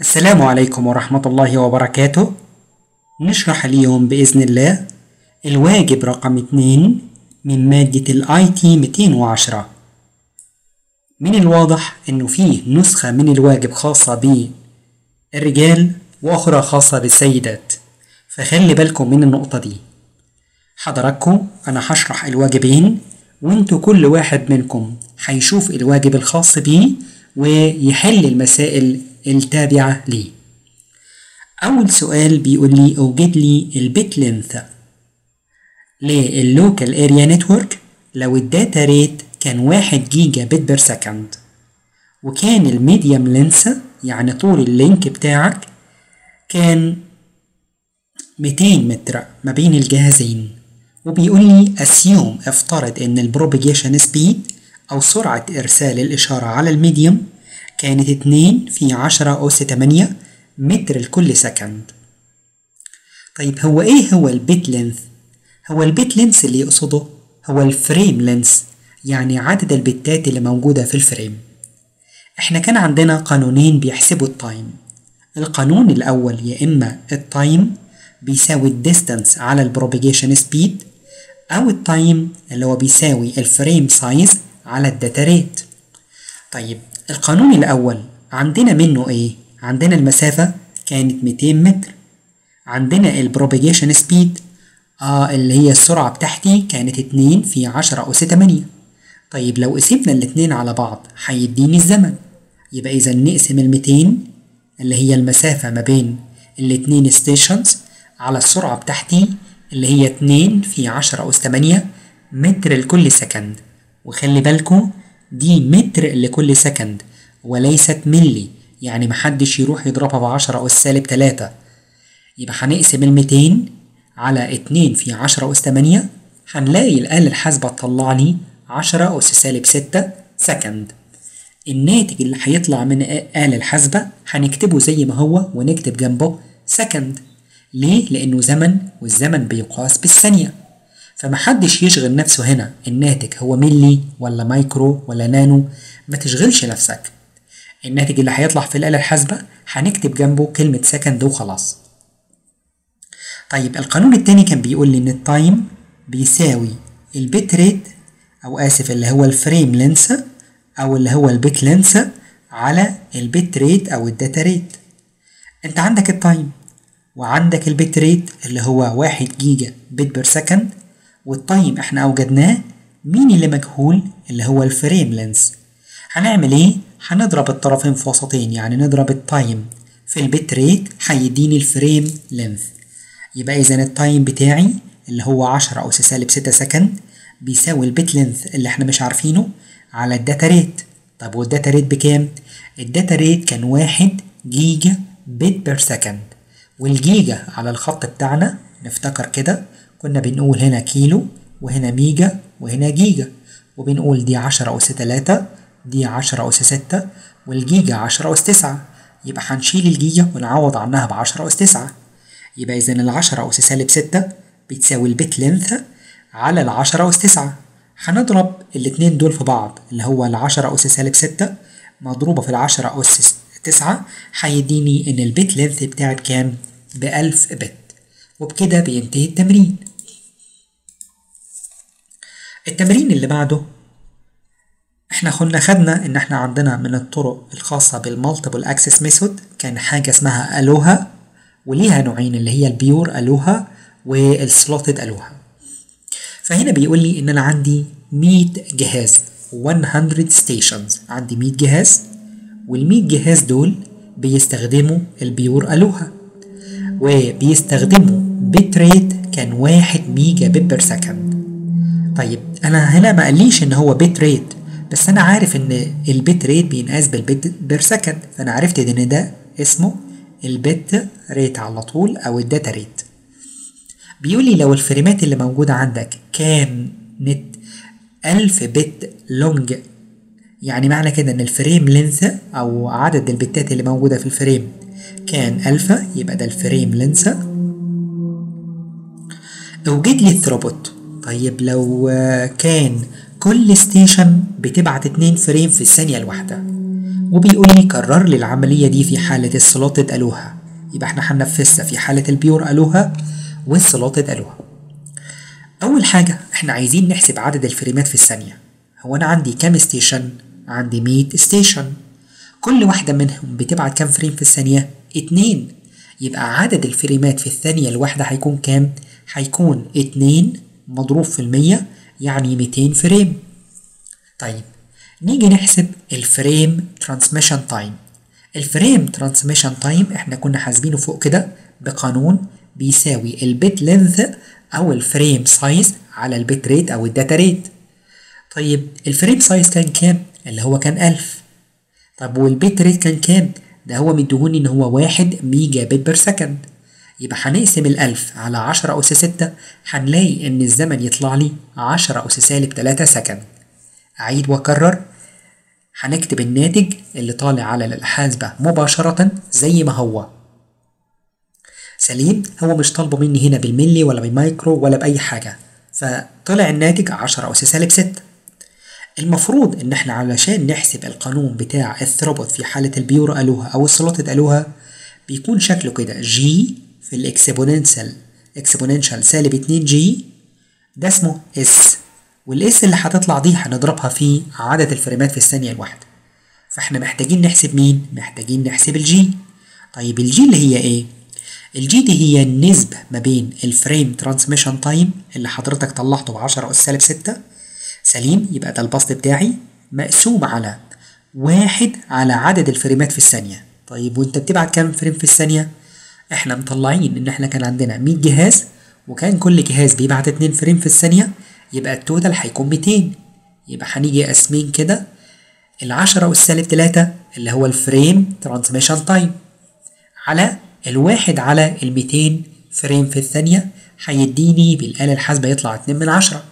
السلام عليكم ورحمة الله وبركاته نشرح اليوم بإذن الله الواجب رقم 2 من مادة ال IT 210 من الواضح إنه فيه نسخة من الواجب خاصة بالرجال وأخرى خاصة بالسيدات فخلي بالكم من النقطة دي حضراتكم أنا هشرح الواجبين وانتوا كل واحد منكم هيشوف الواجب الخاص بيه ويحل المسائل التابعة ليه أول سؤال بيقول لي أوجد لي البيت لينث لللوكال اريا نتورك لو الداتا ريت كان واحد جيجا بت بير سكند وكان الميديم لينث يعني طول اللينك بتاعك كان 200 متر ما بين الجهازين وبيقول لي assume افترض ان البروبيجيشن سبيد او سرعة ارسال الاشارة على الميديوم كانت 2 في 10 أس 8 متر لكل سكند طيب هو ايه هو البيت لينث هو البيت لينث اللي يقصده هو الفريم لينث يعني عدد البتات اللي موجودة في الفريم احنا كان عندنا قانونين بيحسبوا التايم القانون الأول يا إما التايم بيساوي الديستانس على البروبيجيشن سبيد أو التايم اللي هو بيساوي الفريم سايز على الداتا ريت طيب القانون الأول عندنا منه إيه؟ عندنا المسافة كانت 200 متر عندنا البروبيجيشن سبيد آه اللي هي السرعة بتاعتي كانت 2 في 10 أس 8 طيب لو قسمنا الاتنين على بعض هيديني الزمن يبقى إذا نقسم ال 200 اللي هي المسافة ما بين الاتنين ستيشنز على السرعة بتاعتي اللي هي 2 في 10 أس 8 متر لكل سكند وخلي بالكم دي متر لكل سكند وليست ملي يعني محدش يروح يضربها بعشرة أس سالب تلاتة يبقى هنقسم الميتين على اتنين في عشرة أس تمانية هنلاقي الآلة الحاسبة تطلع لي عشرة أس سالب ستة سكند الناتج اللي هيطلع من الآلة الحاسبة هنكتبه زي ما هو ونكتب جنبه سكند ليه؟ لأنه زمن والزمن بيقاس بالثانية فمحدش يشغل نفسه هنا الناتج هو ملي ولا مايكرو ولا نانو ما تشغلش نفسك الناتج اللي هيطلع في الآلة الحاسبة هنكتب جنبه كلمة سكند وخلاص طيب القانون التاني كان بيقول لي إن التايم بيساوي البيت ريت أو آسف اللي هو الفريم لينس أو اللي هو البيت لينس على البيت ريت أو الداتا ريت أنت عندك التايم وعندك البيت ريت اللي هو واحد جيجا بت بير سكند والتايم احنا اوجدناه مين اللي مجهول اللي هو الفريم لينس هنعمل ايه هنضرب الطرفين في وسطين يعني نضرب التايم في البت ريت هيديني الفريم لينث يبقى اذا التايم بتاعي اللي هو 10 أس سالب 6 سكند بيساوي البت لينث اللي احنا مش عارفينه على الداتا ريت طب والداتا ريت بكام الداتا ريت كان واحد جيجا بت بير سكند والجيجا على الخط بتاعنا نفتكر كده كنا بنقول هنا كيلو وهنا ميجا وهنا جيجا وبنقول دي عشرة أس تلاتة دي عشرة أس ستة والجيجا عشرة أس تسعة يبقى هنشيل الجيجا ونعوض عنها بعشرة أس تسعة يبقى إذا العشرة أس سالب ستة بتساوي البت لينث على العشرة أس تسعة هنضرب الاتنين دول في بعض اللي هو العشرة أس سالب ستة مضروبة في العشرة أس تسعة هيديني إن البت لينث بتاعت كام؟ بألف بت وبكده بينتهي التمرين التمرين اللي بعده احنا كنا خدنا ان احنا عندنا من الطرق الخاصة بالمالتيبل اكسس ميثود كان حاجة اسمها الوها وليها نوعين اللي هي البيور الوها والسلوتد الوها فهنا بيقول لي ان انا عندي 100 جهاز 100 ستيشنز عندي 100 جهاز وال100 جهاز دول بيستخدموا البيور الوها وبيستخدموا بت ريت كان واحد ميجا بت بير سكند طيب انا هنا ما قاليش ان هو بت ريت بس انا عارف ان البت ريت بينقاس بالبت بير سكند فانا عرفت ان ده اسمه البت ريت على طول او الداتا ريت بيقول لي لو الفريمات اللي موجودة عندك كانت ألف بت لونج يعني معنى كده ان الفريم لينث او عدد البتات اللي موجودة في الفريم كان ألفا يبقى ده الفريم لينسا اوجد لي الثروبوت طيب لو كان كل ستيشن بتبعت اتنين فريم في الثانية الواحدة وبيقول لي كرر لي العملية دي في حالة السلوتد ألوها يبقى احنا هننفذها في حالة البيور ألوها والسلوتد ألوها أول حاجة احنا عايزين نحسب عدد الفريمات في الثانية هو أنا عندي كام ستيشن؟ عندي 100 ستيشن كل واحدة منهم بتبعت كام فريم في الثانية؟ اتنين يبقى عدد الفريمات في الثانية الواحدة هيكون كام؟ هيكون اتنين مضروب في المية يعني 200 فريم طيب نيجي نحسب الفريم ترانسميشن تايم الفريم ترانسميشن تايم احنا كنا حاسبينه فوق كده بقانون بيساوي البيت لينث او الفريم سايز على البيت ريت او الداتا ريت طيب الفريم سايز كان كام اللي هو كان 1000 طب والبيت ريت كان كام ده هو مديهوني ان هو واحد ميجا بت بير سكند يبقى هنقسم الألف على عشرة أس ستة هنلاقي إن الزمن يطلع لي عشرة أس سالب تلاتة سكند أعيد وأكرر هنكتب الناتج اللي طالع على الحاسبة مباشرة زي ما هو سليم هو مش طالبه مني هنا بالملي ولا بالمايكرو ولا بأي حاجة فطلع الناتج عشرة أس سالب ستة المفروض إن إحنا علشان نحسب القانون بتاع الثروبوت في حالة البيور ألوها أو السلوتد ألوها بيكون شكله كده جي في الاكسبوننشال اكسبوننشال سالب 2 جي ده اسمه اس والاس اللي هتطلع دي هنضربها في عدد الفريمات في الثانية الواحدة فاحنا محتاجين نحسب مين؟ محتاجين نحسب الجي طيب الجي اللي هي ايه؟ الجي دي هي النسبة ما بين الفريم ترانسميشن تايم اللي حضرتك طلعته ب 10 أس سالب 6 سليم يبقى ده البسط بتاعي مقسوم على واحد على عدد الفريمات في الثانية طيب وانت بتبعت كام فريم في الثانية؟ احنا مطلعين ان احنا كان عندنا 100 جهاز وكان كل جهاز بيبعت 2 فريم في الثانية يبقى التوتال هيكون 200 يبقى هنيجي قاسمين كده العشرة والسالب تلاتة اللي هو الفريم ترانسميشن تايم على الواحد على الميتين فريم في الثانية هيديني بالآلة الحاسبة يطلع اتنين من عشرة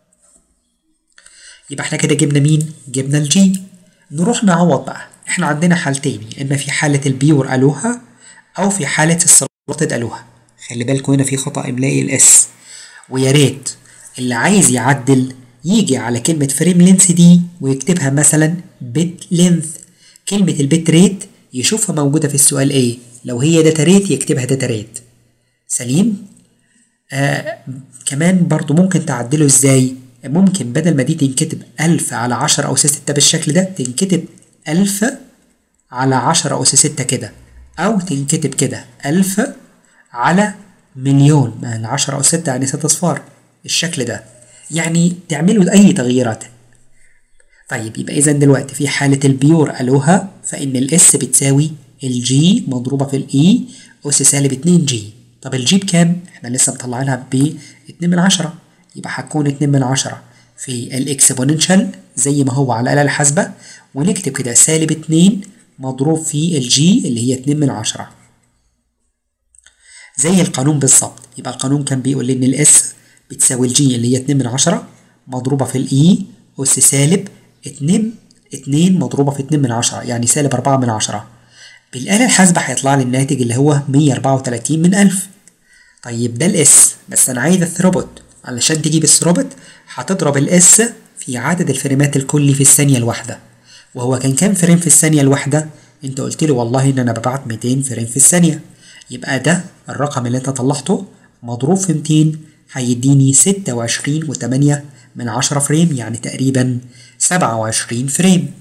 يبقى احنا كده جبنا مين؟ جبنا الجي نروح نعوض بقى احنا عندنا حالتين يا اما في حالة البيور ألوها أو في حالة السلطة ألوها خلي بالكم هنا في خطأ إملائي الإس ويا ريت اللي عايز يعدل يجي على كلمة فريم لينث دي ويكتبها مثلا بت لينث كلمة البت ريت يشوفها موجودة في السؤال ايه لو هي داتا ريت يكتبها داتا ريت سليم آه كمان برضو ممكن تعدله ازاي ممكن بدل ما دي تنكتب ألف على عشرة أو ستة بالشكل ده تنكتب ألف على عشرة أس ستة كده أو تنكتب كده ألف على مليون ما العشرة أس ستة يعني ستة أصفار الشكل ده يعني تعملوا أي تغييرات طيب يبقى إذا دلوقتي في حالة البيور ألوها فإن الإس بتساوي الجي مضروبة في الإي أس سالب اتنين جي طب الجي بكام؟ إحنا لسه مطلعينها ب اتنين من عشرة يبقى هتكون اتنين من عشرة في الإكسبوننشال زي ما هو على الآلة الحاسبة ونكتب كده سالب اتنين مضروب في الجي اللي هي اتنين من عشرة زي القانون بالظبط يبقى القانون كان بيقول لي إن الإس بتساوي الجي اللي هي اتنين من عشرة مضروبة في الإي أس سالب اتنين اتنين مضروبة في اتنين من عشرة يعني سالب أربعة من عشرة بالآلة الحاسبة هيطلع لي الناتج اللي هو مية أربعة وتلاتين من ألف طيب ده الإس بس أنا عايز الثروبوت علشان تجيب الثروبوت هتضرب الإس في عدد الفريمات الكلي في الثانية الواحدة وهو كان كام فريم في الثانية الواحدة؟ أنت قلت لي والله إن أنا ببعت 200 فريم في الثانية يبقى ده الرقم اللي أنت طلعته مضروب في 200 هيديني 26 وتمانية من عشرة فريم يعني تقريبا 27 فريم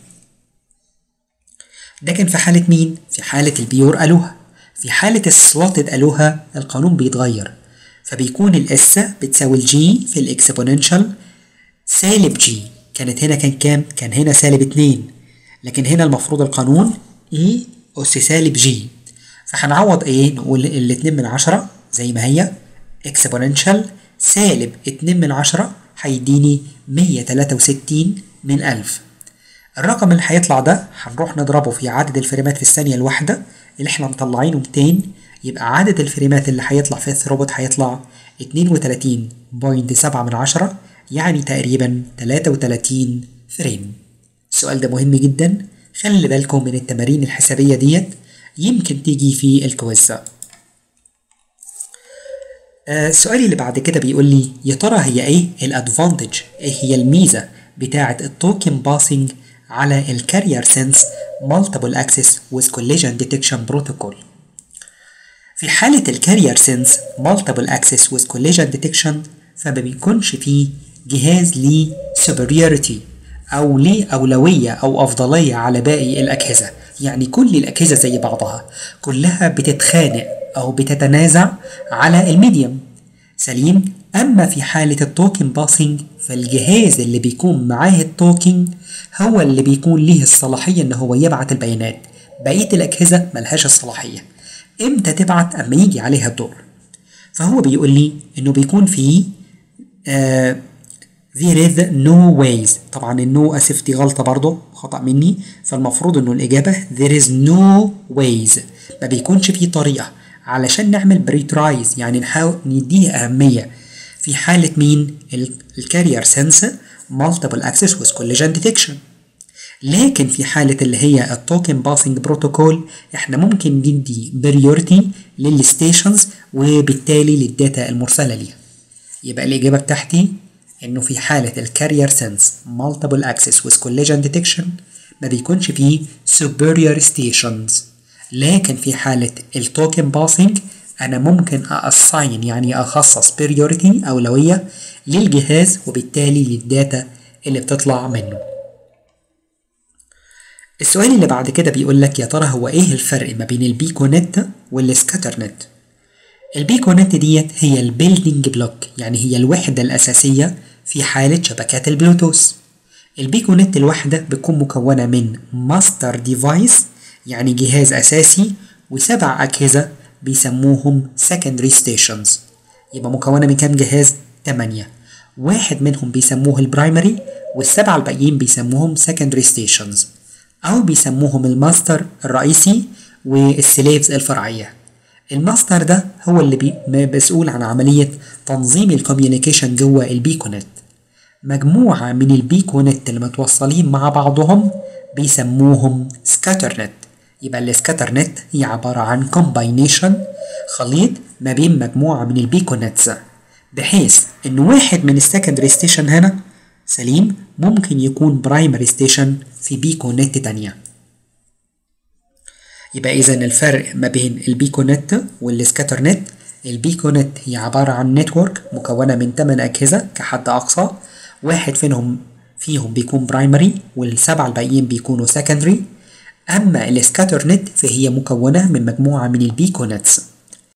ده كان في حالة مين؟ في حالة البيور ألوها في حالة السلوتد ألوها القانون بيتغير فبيكون الاس بتساوي الجي في الاكسبوننشال سالب جي كانت هنا كان كام؟ كان هنا سالب اتنين لكن هنا المفروض القانون اي أس سالب جي فهنعوض ايه؟ نقول الاتنين من عشرة زي ما هي اكسبوننشال سالب اتنين من عشرة هيديني مية تلاتة وستين من ألف الرقم اللي هيطلع ده هنروح نضربه في عدد الفريمات في الثانية الواحدة اللي احنا مطلعينه 200 يبقى عدد الفريمات اللي هيطلع في الثروبوت هيطلع 32.7 من عشرة يعني تقريبا 33 فريم السؤال ده مهم جدا خلي بالكم من التمارين الحسابية ديت يمكن تيجي في الكويز آه السؤال اللي بعد كده بيقول لي يا ترى هي ايه الادفانتج ايه هي الميزة بتاعة التوكن باسنج على الكارير سنس multiple access with collision detection protocol في حالة الكارير سنس multiple access with collision detection فما بيكونش فيه جهاز ليه superiority أو ليه أولوية أو أفضلية على باقي الأجهزة يعني كل الأجهزة زي بعضها كلها بتتخانق أو بتتنازع على الميديم سليم أما في حالة التوكن باسنج فالجهاز اللي بيكون معاه التوكن هو اللي بيكون ليه الصلاحية إن هو يبعت البيانات بقية الأجهزة ملهاش الصلاحية إمتى تبعت أما يجي عليها الدور فهو بيقول لي إنه بيكون في آه there is no ways طبعا النو اسف دي غلطة برضه خطأ مني فالمفروض انه الإجابة there is no ways ما بيكونش في طريقة علشان نعمل بريترايز يعني نحاول نديها أهمية في حالة مين الكارير سنس multiple access with collision detection لكن في حالة اللي هي التوكن باسنج بروتوكول احنا ممكن ندي بريورتي للستيشنز وبالتالي للداتا المرسلة ليها يبقى الإجابة بتاعتي إنه في حالة الكارير سنس multiple access with collision detection ما بيكونش فيه superior stations لكن في حالة التوكن باسنج أنا ممكن أساين يعني أخصص priority أولوية للجهاز وبالتالي للداتا اللي بتطلع منه السؤال اللي بعد كده بيقول لك يا ترى هو ايه الفرق ما بين البيكونت والسكاترنت البيكونت ديت هي البيلدينج بلوك يعني هي الوحدة الأساسية في حالة شبكات البلوتوث البيكونت الواحدة بتكون مكونة من ماستر ديفايس يعني جهاز أساسي وسبع أجهزة بيسموهم secondary stations يبقى مكونة من كام جهاز؟ تمانية واحد منهم بيسموه البرايمري والسبعة الباقيين بيسموهم secondary stations أو بيسموهم الماستر الرئيسي والسليفز الفرعية الماستر ده هو اللي بي مسؤول عن عملية تنظيم الكوميونيكيشن جوه البيكونت مجموعة من البيكونت اللي متوصلين مع بعضهم بيسموهم سكاترنت يبقى السكاترنت هي عبارة عن كومباينيشن خليط ما بين مجموعة من البيكونتس بحيث إن واحد من السكندري ستيشن هنا سليم ممكن يكون برايمري ستيشن في بيكونت تانية يبقى إذا الفرق ما بين البيكونت والسكاترنت البيكونت هي عبارة عن نتورك مكونة من 8 أجهزة كحد أقصى واحد فيهم فيهم بيكون برايمري والسبعة الباقيين بيكونوا سكندري أما السكاترنت فهي مكونة من مجموعة من البيكونتس